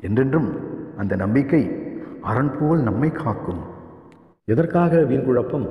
என்றென்றும் அந்த நம்பிக்கை அரண் போல் நம்மை காக்கும் எதற்காக வீண் குழப்பம்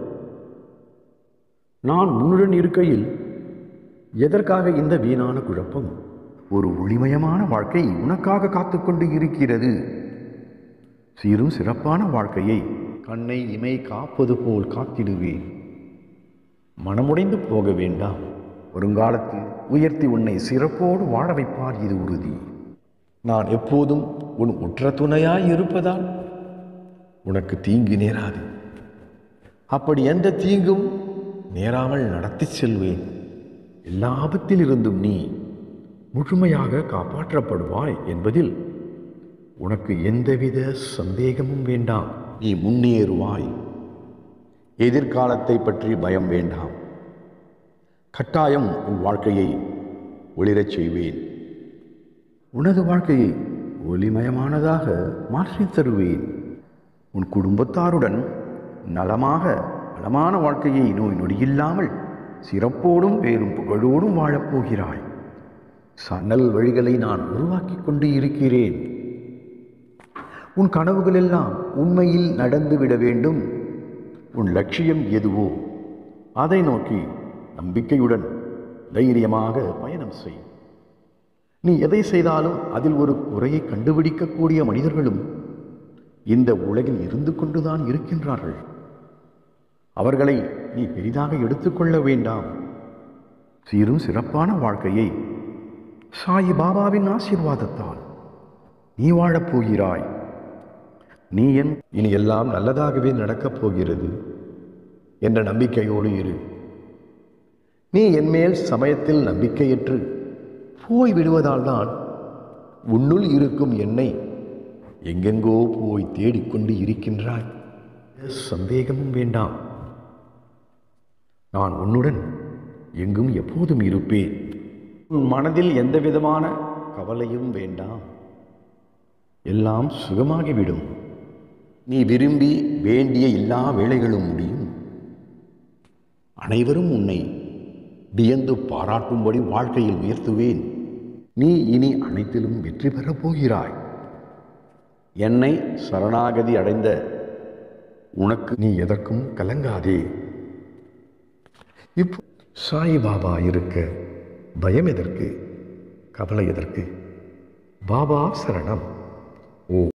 நான் உன்னுடன் இருக்கையில் எதற்காக இந்த வீணான குழப்பம் ஒரு ஒளிமயமான வாழ்க்கை உனக்காக காத்துக்கொண்டு இருக்கிறது சீரும் சிறப்பான வாழ்க்கையை கண்ணை இமை காப்பது போல் காத்திடுவேன் மனமுடைந்து போக வேண்டாம் வருங்காலத்தில் உயர்த்தி உன்னை சிறப்போடு வாழ வைப்பார் இது உறுதி நான் எப்போதும் உன் உற்ற துணையாய் இருப்பதால் உனக்கு தீங்கு நேராது அப்படி எந்த தீங்கும் நேராமல் நடத்திச் செல்வேன் எல்லா ஆபத்திலிருந்தும் நீ முழுமையாக காப்பாற்றப்படுவாய் என்பதில் உனக்கு எந்தவித சந்தேகமும் வேண்டாம் நீ முன்னேறுவாய் எதிர்காலத்தை பற்றி பயம் வேண்டாம் கட்டாயம் உன் வாழ்க்கையை ஒளிரச் செய்வேன் உனது வாழ்க்கையை ஒளிமயமானதாக மாற்றித் தருவேன் உன் குடும்பத்தாருடன் நலமாக நலமான வாழ்க்கையை நோய் நொடியில்லாமல் சிறப்போடும் வேறும் புகழோடும் வாழப்போகிறாய் சன்னல் வழிகளை நான் உருவாக்கி கொண்டு இருக்கிறேன் உன் கனவுகள் எல்லாம் உண்மையில் நடந்துவிட வேண்டும் உன் லட்சியம் எதுவோ அதை நோக்கி நம்பிக்கையுடன் தைரியமாக பயணம் செய் நீ எதை செய்தாலும் அதில் ஒரு குறையை கண்டுபிடிக்கக்கூடிய மனிதர்களும் இந்த உலகில் இருந்து கொண்டுதான் இருக்கின்றார்கள் அவர்களை நீ பெரிதாக எடுத்துக்கொள்ள வேண்டாம் சீரும் சிறப்பான வாழ்க்கையை சாயி பாபாவின் ஆசீர்வாதத்தால் நீ வாழப் போகிறாய் நீ என் இனி எல்லாம் நல்லதாகவே நடக்கப் போகிறது என்ற நம்பிக்கையோடு இரு நீ என்மேல் சமயத்தில் நம்பிக்கையற்று போய் விடுவதால் தான் உன்னுள் இருக்கும் என்னை எங்கெங்கோ போய் தேடிக்கொண்டு இருக்கின்றாய் சந்தேகமும் வேண்டாம் நான் உன்னுடன் எங்கும் எப்போதும் இருப்பேன் உன் மனதில் எந்த விதமான கவலையும் வேண்டாம் எல்லாம் சுகமாகிவிடும் நீ விரும்பி வேண்டிய எல்லா வேலைகளும் முடியும் அனைவரும் உன்னை வியந்து பாராட்டும்படி வாழ்க்கையில் உயர்த்துவேன் நீ இனி அனைத்திலும் வெற்றி பெறப் போகிறாய் என்னை சரணாகதி அடைந்த உனக்கு நீ எதற்கும் கலங்காதே இப்போ சாய்பாபா இருக்க பயம் எதற்கு கவலை எதற்கு பாபா சரணம் ஓ